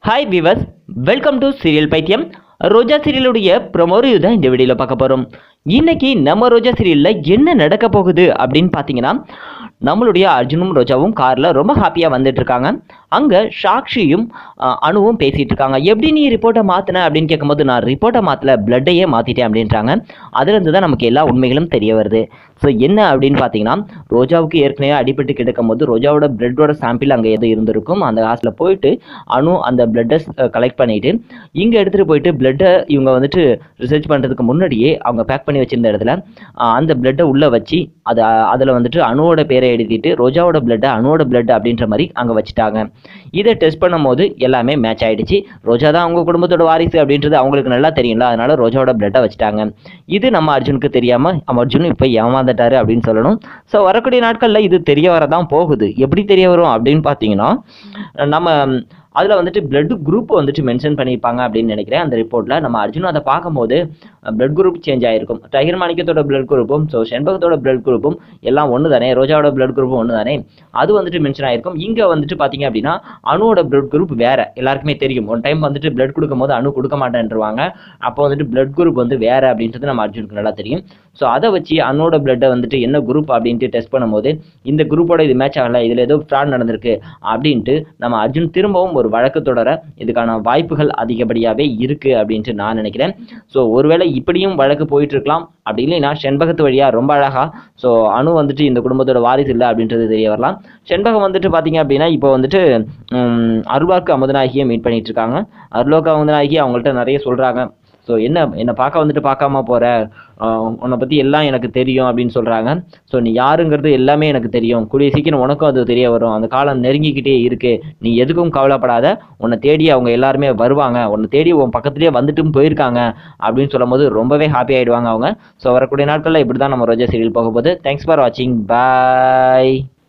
hi viewers welcome to serial பைத்தியம் Roja சீரியலுடைய promo review தான் இந்த வீடியோவில் பார்க்க போகிறோம் இன்னைக்கு நம்ம ரோஜா சீரியலில் என்ன நடக்க போகுது அப்படின்னு பார்த்தீங்கன்னா நம்மளுடைய அர்ஜுனும் ரோஜாவும் காரில் ரொம்ப ஹாப்பியாக வந்துட்டு இருக்காங்க அங்கே சாக்ஷியும் அஹ், அணுவும் பேசிகிட்டு இருக்காங்க எப்படி நீ ரிப்போர்ட்டை மாற்றின அப்படின்னு கேட்கும்போது நான் ரிப்போர்ட்டை மாற்றல பிளட்டையே மாற்றிட்டேன் அப்படின்றாங்க அதுலேருந்து தான் நமக்கு எல்லா உண்மைகளும் தெரிய வருது ஸோ என்ன அப்படின்னு பார்த்தீங்கன்னா ரோஜாவுக்கு ஏற்கனவே அடிபட்டு கிடக்கும் போது ரோஜாவோட பிளட்டோட சாம்பிள் அங்கே எது இருந்திருக்கும் அந்த ஹாஸ்டலில் போயிட்டு அணு அந்த பிளட்டை கலெக்ட் பண்ணிட்டு இங்கே எடுத்துகிட்டு போயிட்டு பிளட்டை இவங்க வந்துட்டு ரிசர்ச் பண்ணுறதுக்கு முன்னாடியே அவங்க பேக் பண்ணி வச்சிருந்த இடத்துல ஆஹ், அந்த பிளட்டை உள்ளே வச்சு அதை அதில் வந்துட்டு அணுவோட பேரை எழுதிட்டு ரோஜாவோட பிளட்டை அணுவோட பிளட் அப்படின்ற மாதிரி அங்கே வச்சுட்டாங்க இதை டெஸ்ட் பண்ணும்போது எல்லாமே மேட்ச் ஆயிடுச்சு ரோஜா தான் அவங்க குடும்பத்தோட வாரிசு அப்படின்றது அவங்களுக்கு நல்லா தெரியும்ல அதனால ரோஜாவோட பிளட்டை வச்சுட்டாங்க இது நம்ம அர்ஜுனுக்கு தெரியாமல் அர்ஜுன் இப்போ ஏமாந்துட்டாரு அப்படின்னு சொல்லணும் ஸோ வரக்கூடிய நாட்களில் இது தெரிய வரதான் போகுது எப்படி தெரிய வரும் அப்படின்னு பார்த்தீங்கன்னா நம்ம அதில் வந்துட்டு பிளட் குரூப் வந்துட்டு மென்ஷன் பண்ணியிருப்பாங்க அப்படின்னு நினைக்கிறேன் அந்த ரிப்போர்ட்டில் நம்ம அர்ஜுன் அதை பார்க்கும்போது பிளட் குரூப் சேஞ்ச் ஆயிருக்கும் டைகர் மாணிக்கத்தோட பிளட் குரூப்பும் ஸோ செண்பகத்தோட பிளட் குரூப்பும் எல்லாம் ஒன்று தானே ரோஜாவோட பிளட் குரூப்பும் ஒன்று தானே அது வந்துட்டு மென்ஷன் ஆயிருக்கும் இங்கே வந்துட்டு பார்த்தீங்க அப்படின்னா அணுவோட பிளட் குரூப் வேற எல்லாருக்குமே தெரியும் ஒன் டைம் வந்துட்டு பிளட் கொடுக்கும்போது அணு கொடுக்க மாட்டேன்ருவாங்க அப்போ வந்துட்டு பிளட் குரூப் வந்து வேற அப்படின்றது நம்ம அர்ஜுனுக்கு நல்லா தெரியும் ஸோ அதை வச்சு அண்ணோட பிளட்டை வந்துட்டு என்ன குரூப் அப்படின்ட்டு டெஸ்ட் பண்ணும்போது இந்த குரூப்போட இது மேட்ச் ஆகல இதில் ஏதோ ஃப்ராட் நடந்திருக்கு அப்படின்ட்டு நம்ம அர்ஜுன் திரும்பவும் ஒரு வழக்கு தொடர இதுக்கான வாய்ப்புகள் அதிகப்படியாகவே இருக்குது அப்படின்ட்டு நான் நினைக்கிறேன் ஸோ ஒருவேளை இப்படியும் வழக்கு போயிட்டு இருக்கலாம் அப்படி இல்லைன்னா செண்பகத்து வழியாக ரொம்ப அழகா ஸோ அணு வந்துட்டு இந்த குடும்பத்தோட வாரிசு இல்லை அப்படின்றது தெரிய வரலாம் செண்பகம் வந்துட்டு பார்த்தீங்க அப்படின்னா இப்போ வந்துட்டு உம், அருள்வாக்கு அமுதநாயகியை மீட் பண்ணிட்டு இருக்காங்க அருள்வாக்கு அமுதநாயகி அவங்கள்ட்ட நிறைய சொல்கிறாங்க ஸோ என்ன என்னை பார்க்க வந்துட்டு பார்க்காம போற ஆஹ் உன்னை பற்றி எல்லாம் எனக்கு தெரியும் அப்படின்னு சொல்கிறாங்க ஸோ நீ யாருங்கிறது எல்லாமே எனக்கு தெரியும் கூடிய சீக்கிரம் உனக்கும் அது தெரிய வரும் அந்த காலம் நெருங்கிக்கிட்டே இருக்கு நீ எதுக்கும் கவலைப்படாத உன்னை தேடி அவங்க எல்லாருமே வருவாங்க உன்னை தேடி உன் பக்கத்துலேயே வந்துட்டும் போயிருக்காங்க அப்படின்னு சொல்லும்போது ரொம்பவே ஹாப்பி ஆயிடுவாங்க அவங்க ஸோ வரக்கூடிய நாட்களில் இப்படி தான் நம்ம ரோஜா சீரியல் போக போகுது தேங்க்ஸ் ஃபார் வாட்சிங் பாய்